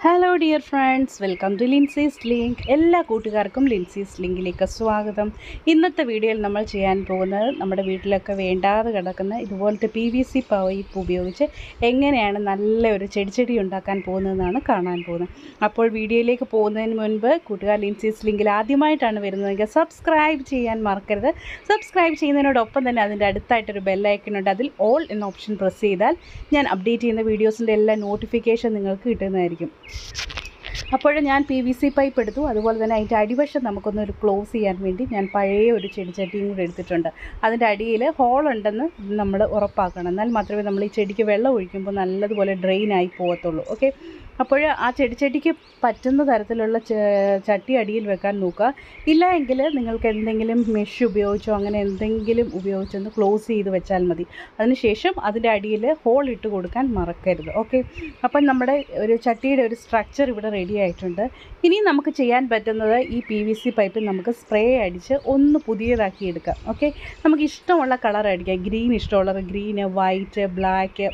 hello dear friends welcome to Lincy's link എല്ലാ കൂട്ടുകാർക്കും ലിൻസീസ് ലിങ്കിലേക്ക് സ്വാഗതം ഇന്നത്തെ വീഡിയോയിൽ നമ്മൾ ചെയ്യാൻ പോകുന്നത് നമ്മുടെ വീട്ടിലൊക്കെ വേണ്ടാതെ കിടക്കുന്ന ഇതുപോലത്തെ പി വി സി പൈപ്പ് ഉപയോഗിച്ച് എങ്ങനെയാണ് നല്ല ഒരു ചെടിച്ചെടി ഉണ്ടാക്കാൻ പോകുന്നതെന്നാണ് കാണാൻ പോകുന്നത് അപ്പോൾ വീഡിയോയിലേക്ക് പോകുന്നതിന് മുൻപ് കൂട്ടുകാർ ലിൻസീസ് ലിങ്കിൽ ആദ്യമായിട്ടാണ് വരുന്നതെങ്കിൽ സബ്സ്ക്രൈബ് ചെയ്യാൻ മറക്കരുത് സബ്സ്ക്രൈബ് ചെയ്യുന്നതിനോടൊപ്പം തന്നെ അതിൻ്റെ അടുത്തായിട്ടൊരു ബെല്ലൈക്കനുണ്ട് അതിൽ ഓൾ എന്ന ഓപ്ഷൻ പ്രസ് ചെയ്താൽ ഞാൻ അപ്ഡേറ്റ് ചെയ്യുന്ന വീഡിയോസിൻ്റെ എല്ലാ നോട്ടിഫിക്കേഷൻ നിങ്ങൾക്ക് കിട്ടുന്നതായിരിക്കും അപ്പോൾ ഞാൻ പി വി സി പൈപ്പ് എടുത്തു അതുപോലെ തന്നെ അതിൻ്റെ അടിവശം നമുക്കൊന്ന് ഒരു ക്ലോസ് ചെയ്യാൻ വേണ്ടി ഞാൻ പഴയ ഒരു ചെടിച്ചട്ടിയും കൂടി എടുത്തിട്ടുണ്ട് അതിൻ്റെ അടിയിൽ ഹോൾ ഉണ്ടെന്ന് നമ്മൾ ഉറപ്പാക്കണം എന്നാൽ മാത്രമേ നമ്മൾ ഈ ചെടിക്ക് വെള്ളം ഒഴിക്കുമ്പോൾ നല്ലതുപോലെ ഡ്രെയിൻ ആയി പോകത്തുള്ളൂ ഓക്കെ അപ്പോൾ ആ ചെടിച്ചട്ടിക്ക് പറ്റുന്ന തരത്തിലുള്ള ച- ചട്ടി അടിയിൽ വെക്കാൻ നോക്കുക ഇല്ല എങ്കിൽ നിങ്ങൾക്ക് എന്തെങ്കിലും മെഷ് ഉപയോഗിച്ചോ അങ്ങനെ എന്തെങ്കിലും ഉപയോഗിച്ചൊന്ന് ക്ലോസ് ചെയ്ത് വെച്ചാൽ മതി അതിനുശേഷം അതിൻ്റെ അടിയിൽ ഹോൾ ഇട്ട് കൊടുക്കാൻ മറക്കരുത് ഓക്കെ അപ്പം നമ്മുടെ ഒരു ചട്ടിയുടെ ഒരു സ്ട്രക്ചർ ഇവിടെ റെഡി ആയിട്ടുണ്ട് ഇനി നമുക്ക് ചെയ്യാൻ പറ്റുന്നത് ഈ പി വി സി പൈപ്പ് നമുക്ക് സ്പ്രേ അടിച്ച് ഒന്ന് പുതിയതാക്കി എടുക്കാം ഓക്കെ നമുക്ക് ഇഷ്ടമുള്ള കളർ അടിക്കാം ഗ്രീൻ ഇഷ്ടമുള്ളത് ഗ്രീന് വൈറ്റ് ബ്ലാക്ക്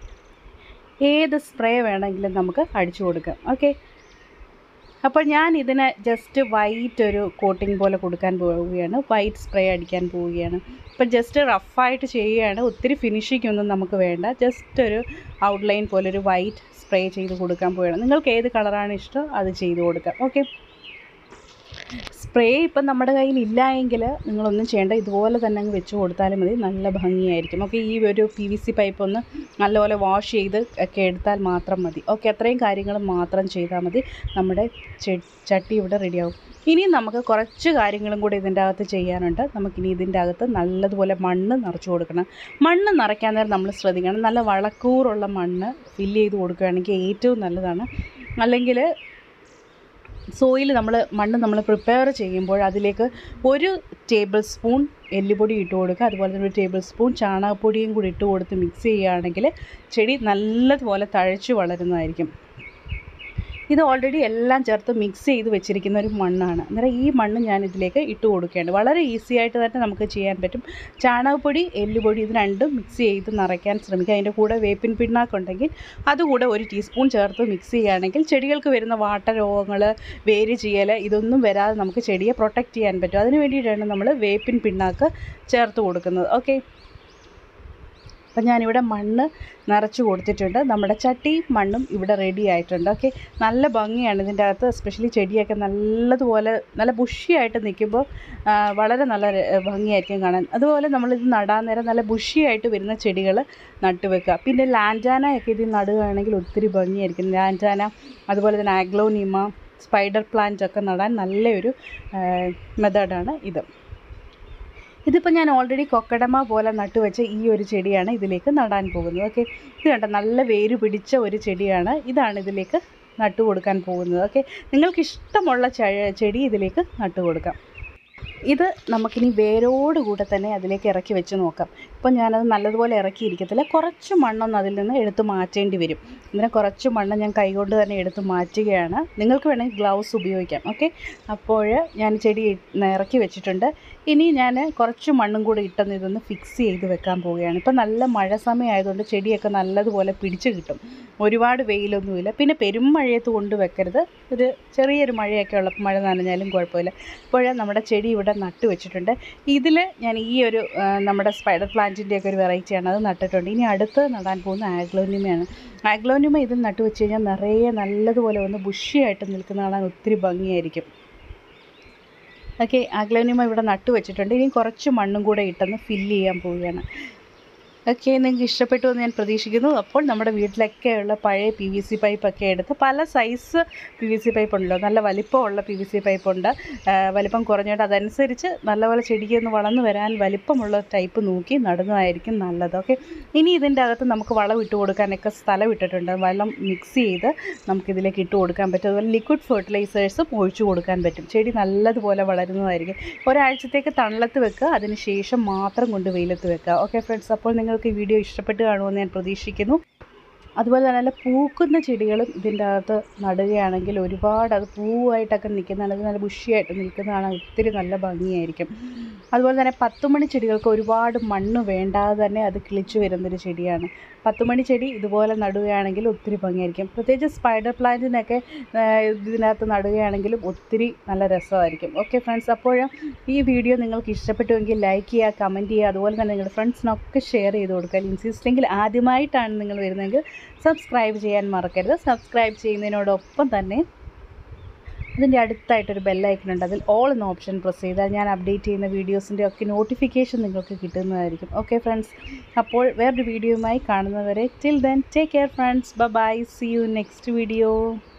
ഏത് സ്പ്രേ വേണമെങ്കിലും നമുക്ക് അടിച്ചു കൊടുക്കാം ഓക്കെ അപ്പോൾ ഞാൻ ഇതിന് ജസ്റ്റ് വൈറ്റ് ഒരു കോട്ടിംഗ് പോലെ കൊടുക്കാൻ പോവുകയാണ് വൈറ്റ് സ്പ്രേ അടിക്കാൻ പോവുകയാണ് അപ്പം ജസ്റ്റ് റഫായിട്ട് ചെയ്യുകയാണ് ഒത്തിരി ഫിനിഷിംഗ് ഒന്നും നമുക്ക് വേണ്ട ജസ്റ്റ് ഒരു ഔട്ട്ലൈൻ പോലെ ഒരു വൈറ്റ് സ്പ്രേ ചെയ്ത് കൊടുക്കാൻ പോവുകയാണ് നിങ്ങൾക്ക് ഏത് കളറാണ് ഇഷ്ടം അത് ചെയ്ത് കൊടുക്കാം ഓക്കെ സ്പ്രേ ഇപ്പം നമ്മുടെ കയ്യിൽ ഇല്ല എങ്കിൽ നിങ്ങളൊന്നും ചെയ്യേണ്ട ഇതുപോലെ തന്നെ അങ്ങ് വെച്ച് കൊടുത്താലും മതി നല്ല ഭംഗിയായിരിക്കും ഓക്കെ ഈ ഒരു പി വി സി പൈപ്പ് ഒന്ന് നല്ലപോലെ വാഷ് ചെയ്ത് ഒക്കെ എടുത്താൽ മാത്രം മതി ഓക്കെ അത്രയും കാര്യങ്ങൾ മാത്രം ചെയ്താൽ മതി നമ്മുടെ ചെ- ചട്ടി ഇവിടെ റെഡിയാവും ഇനി നമുക്ക് കുറച്ച് കാര്യങ്ങളും കൂടി ഇതിൻ്റെ അകത്ത് ചെയ്യാനുണ്ട് നമുക്കിനി ഇതിൻ്റെ അകത്ത് നല്ലതുപോലെ മണ്ണ് നിറച്ച് കൊടുക്കണം മണ്ണ് നിറയ്ക്കാൻ നേരം നമ്മൾ ശ്രദ്ധിക്കണം നല്ല വളക്കൂറുള്ള മണ്ണ് ഫില്ല് ചെയ്ത് കൊടുക്കുകയാണെങ്കിൽ ഏറ്റവും നല്ലതാണ് അല്ലെങ്കിൽ സോയിൽ നമ്മൾ മണ്ണ് നമ്മൾ പ്രിപ്പയർ ചെയ്യുമ്പോൾ അതിലേക്ക് ഒരു ടേബിൾ സ്പൂൺ എല്ലുപൊടി ഇട്ട് കൊടുക്കുക അതുപോലെ തന്നെ ഒരു ടേബിൾ സ്പൂൺ ചാണകപ്പൊടിയും കൂടി ഇട്ട് കൊടുത്ത് മിക്സ് ചെയ്യുകയാണെങ്കിൽ ചെടി നല്ലതുപോലെ തഴച്ചു വളരുന്നതായിരിക്കും ഇത് ഓൾറെഡി എല്ലാം ചേർത്ത് മിക്സ് ചെയ്ത് വെച്ചിരിക്കുന്ന ഒരു മണ്ണാണ് അന്നേരം ഈ മണ്ണ് ഞാൻ ഇതിലേക്ക് ഇട്ട് കൊടുക്കുകയാണ് വളരെ ഈസി ആയിട്ട് തന്നെ നമുക്ക് ചെയ്യാൻ പറ്റും ചാണകപ്പൊടി എല്ലുപൊടി ഇത് രണ്ടും മിക്സ് ചെയ്ത് നിറയ്ക്കാൻ ശ്രമിക്കുക അതിൻ്റെ കൂടെ വേപ്പിൻ പിണ്ണാക്കുണ്ടെങ്കിൽ അതുകൂടെ ഒരു ടീസ്പൂൺ ചേർത്ത് മിക്സ് ചെയ്യുകയാണെങ്കിൽ ചെടികൾക്ക് വരുന്ന വാട്ടരോഗങ്ങൾ വേര് ചെയ്യൽ ഇതൊന്നും വരാതെ നമുക്ക് ചെടിയെ പ്രൊട്ടക്റ്റ് ചെയ്യാൻ പറ്റും അതിന് വേണ്ടിയിട്ടാണ് നമ്മൾ വേപ്പിൻ പിണ്ണാക്ക് ചേർത്ത് കൊടുക്കുന്നത് ഓക്കെ അപ്പം ഞാനിവിടെ മണ്ണ് നിറച്ച് കൊടുത്തിട്ടുണ്ട് നമ്മുടെ ചട്ടിയും മണ്ണും ഇവിടെ റെഡി ആയിട്ടുണ്ട് ഓക്കെ നല്ല ഭംഗിയാണ് ഇതിൻ്റെ അകത്ത് എസ്പെഷ്യലി ചെടിയൊക്കെ നല്ലതുപോലെ നല്ല ബുഷിയായിട്ട് നിൽക്കുമ്പോൾ ആ, വളരെ നല്ല ര- ഭംഗിയായിരിക്കും കാണാൻ അതുപോലെ നമ്മളിത് നടാൻ നേരം നല്ല ബുഷിയായിട്ട് വരുന്ന ചെടികൾ നട്ട് വെക്കുക പിന്നെ ലാൻഡാനയൊക്കെ ഇതിൽ നടുകയാണെങ്കിൽ ഒത്തിരി ഭംഗിയായിരിക്കും ലാൻഡാന അതുപോലെ തന്നെ ആഗ്ലോനിമ സ്പൈഡർ പ്ലാന്റ് ഒക്കെ നടാൻ നല്ലൊരു മെത്തേഡാണ് ഇത് ഇതിപ്പോൾ ഞാൻ ഓൾറെഡി കൊക്കടമ പോലെ നട്ടുവെച്ച ഈ ഒരു ചെടിയാണ് ഇതിലേക്ക് നടാൻ പോകുന്നത് ഓക്കെ ഇത് കണ്ടോ നല്ല വേര് പിടിച്ച ഒരു ചെടിയാണ് ഇതാണ് ഇതിലേക്ക് നട്ടു കൊടുക്കാൻ പോകുന്നത് ഓക്കെ നിങ്ങൾക്ക് ഇഷ്ടമുള്ള ചെ- ചെടി ഇതിലേക്ക് നട്ടു കൊടുക്കാം ഇത് നമുക്കിനി വേരോടുകൂടെ തന്നെ അതിലേക്ക് ഇറക്കി വെച്ച് നോക്കാം ഇപ്പം ഞാനത് നല്ലതുപോലെ ഇറക്കിയിരിക്കത്തില്ല കുറച്ച് മണ്ണൊന്ന് അതിൽ നിന്ന് എടുത്ത് മാറ്റേണ്ടി വരും ഇങ്ങനെ കുറച്ച് മണ്ണ് ഞാൻ കൈകൊണ്ട് തന്നെ എടുത്ത് മാറ്റുകയാണ് നിങ്ങൾക്ക് വേണമെങ്കിൽ ഗ്ലൗസ് ഉപയോഗിക്കാം ഓക്കെ അപ്പോൾ ഞാൻ ചെടി ഇ- ഇറക്കി വെച്ചിട്ടുണ്ട് ഇനി ഞാൻ കുറച്ച് മണ്ണും കൂടി ഇട്ടെന്ന് ഇതൊന്ന് ഫിക്സ് ചെയ്ത് വെക്കാൻ പോവുകയാണ് ഇപ്പം നല്ല മഴ സമയമായതുകൊണ്ട് ചെടിയൊക്കെ നല്ലതുപോലെ പിടിച്ച് കിട്ടും ഒരുപാട് വെയിലൊന്നുമില്ല പിന്നെ പെരുമഴയത്ത് കൊണ്ട് വെക്കരുത് ഒരു ചെറിയൊരു മഴയൊക്കെ ഉള്ളപ്പോൾ മഴ നനഞ്ഞാലും കുഴപ്പമില്ല അപ്പോൾ നമ്മുടെ ചെടി ഇവിടെ നട്ട് വെച്ചിട്ടുണ്ട് ഇതിൽ ഞാൻ ഈ ഒരു ആ, നമ്മുടെ സ്പൈഡർ പ്ലാന്റിൻ്റെ ഒക്കെ ഒരു വെറൈറ്റിയാണ് അത് നട്ടിട്ടുണ്ട് ഇനി അടുത്ത് നടാൻ പോകുന്ന ആഗ്ലോനിമയാണ് ആഗ്ലോനിമ ഇതിൽ നട്ട് വെച്ച് കഴിഞ്ഞാൽ നിറയെ നല്ലതുപോലെ ഒന്ന് ബുഷിയായിട്ട് നിൽക്കുന്ന കാണാൻ ഒത്തിരി ഭംഗിയായിരിക്കും ഓക്കെ ആഗ്ലോനിമ ഇവിടെ നട്ടു വെച്ചിട്ടുണ്ട് ഇനി കുറച്ച് മണ്ണും കൂടെ ഇട്ടെന്ന് ഫില്ല് ചെയ്യാൻ പോവുകയാണ് ഓക്കെ നിങ്ങൾക്ക് ഇഷ്ടപ്പെട്ടു എന്ന് ഞാൻ പ്രതീക്ഷിക്കുന്നു അപ്പോൾ നമ്മുടെ വീട്ടിലൊക്കെയുള്ള പഴയ പി വി സി പൈപ്പൊക്കെ എടുത്ത് പല size P V C pipe ഉണ്ടല്ലോ നല്ല വലിപ്പമുള്ള പി വി സി പൈപ്പ് ഉണ്ട് ആ, വലിപ്പം കുറഞ്ഞിട്ട് അതനുസരിച്ച് നല്ലപോലെ ചെടിക്ക് ഒന്ന് വളർന്നു വരാൻ വലിപ്പമുള്ള ടൈപ്പ് നോക്കി നടുന്നതായിരിക്കും നല്ലത് ഓക്കെ ഇനി ഇതിൻ്റെ അകത്ത് നമുക്ക് വളം ഇട്ട് കൊടുക്കാനൊക്കെ സ്ഥലം ഇട്ടിട്ടുണ്ട് വെള്ളം മിക്സ് ചെയ്ത് നമുക്കിതിലേക്ക് ഇട്ട് കൊടുക്കാൻ പറ്റും അതുപോലെ ലിക്വിഡ് ഫെർട്ടിലൈസേഴ്സും ഒഴിച്ചു കൊടുക്കാൻ പറ്റും ചെടി നല്ലതുപോലെ വളരുന്നതായിരിക്കും ഒരാഴ്ചത്തേക്ക് തണലത്ത് വെക്കുക അതിന് ശേഷം മാത്രം കൊണ്ട് വെയിലത്ത് വെക്കുക ഓക്കെ ഫ്രണ്ട്സ് അപ്പോൾ നിങ്ങൾക്ക് ഈ വീഡിയോ ഇഷ്ടപ്പെട്ട് കാണുമെന്ന് ഞാൻ പ്രതീക്ഷിക്കുന്നു അതുപോലെ തന്നെ നല്ല പൂക്കുന്ന ചെടികളും ഇതിൻ്റെ അകത്ത് നടുകയാണെങ്കിൽ ഒരുപാട് അത് പൂവായിട്ടൊക്കെ നിൽക്കുന്നതാണ് അത് നല്ല ബുഷിയായിട്ട് നിൽക്കുന്നതാണ് ഒത്തിരി നല്ല ഭംഗിയായിരിക്കും അതുപോലെ തന്നെ പത്തുമണി ചെടികൾക്ക് ഒരുപാട് മണ്ണ് വേണ്ടാതെ തന്നെ അത് കിളിച്ചു വരുന്നൊരു ചെടിയാണ് പത്തുമണി ചെടി ഇതുപോലെ നടുകയാണെങ്കിൽ ഒത്തിരി ഭംഗിയായിരിക്കും പ്രത്യേകിച്ച് സ്പൈഡർ പ്ലാന്റിനൊക്കെ ഇതിനകത്ത് നടുകയാണെങ്കിലും ഒത്തിരി നല്ല രസമായിരിക്കും ഓക്കെ ഫ്രണ്ട്സ് അപ്പോൾ ഈ വീഡിയോ നിങ്ങൾക്ക് ഇഷ്ടപ്പെട്ടുവെങ്കിൽ ലൈക്ക് ചെയ്യുക കമൻറ്റ് ചെയ്യുക അതുപോലെ തന്നെ നിങ്ങളുടെ ഫ്രണ്ട്സിനൊക്കെ ഷെയർ ചെയ്ത് കൊടുക്കുക ലിൻസിസ്റ്റിങ്കിൽ ആദ്യമായിട്ടാണ് നിങ്ങൾ വരുന്നതെങ്കിൽ സബ്സ്ക്രൈബ് ചെയ്യാൻ മറക്കരുത് സബ്സ്ക്രൈബ് ചെയ്യുന്നതിനോടൊപ്പം തന്നെ അതിൻ്റെ അടുത്തായിട്ടൊരു ബെല്ലൈക്കൺ ഉണ്ട് അതിൽ ഓൾ എന്ന ഓപ്ഷൻ പ്രസ് ചെയ്താൽ ഞാൻ അപ്ഡേറ്റ് ചെയ്യുന്ന വീഡിയോസിൻ്റെ ഒക്കെ നോട്ടിഫിക്കേഷൻ നിങ്ങൾക്ക് കിട്ടുന്നതായിരിക്കും ഓക്കെ ഫ്രണ്ട്സ് അപ്പോൾ വേറൊരു വീഡിയോയുമായി കാണുന്നവരെ till then take care friends bye see you next video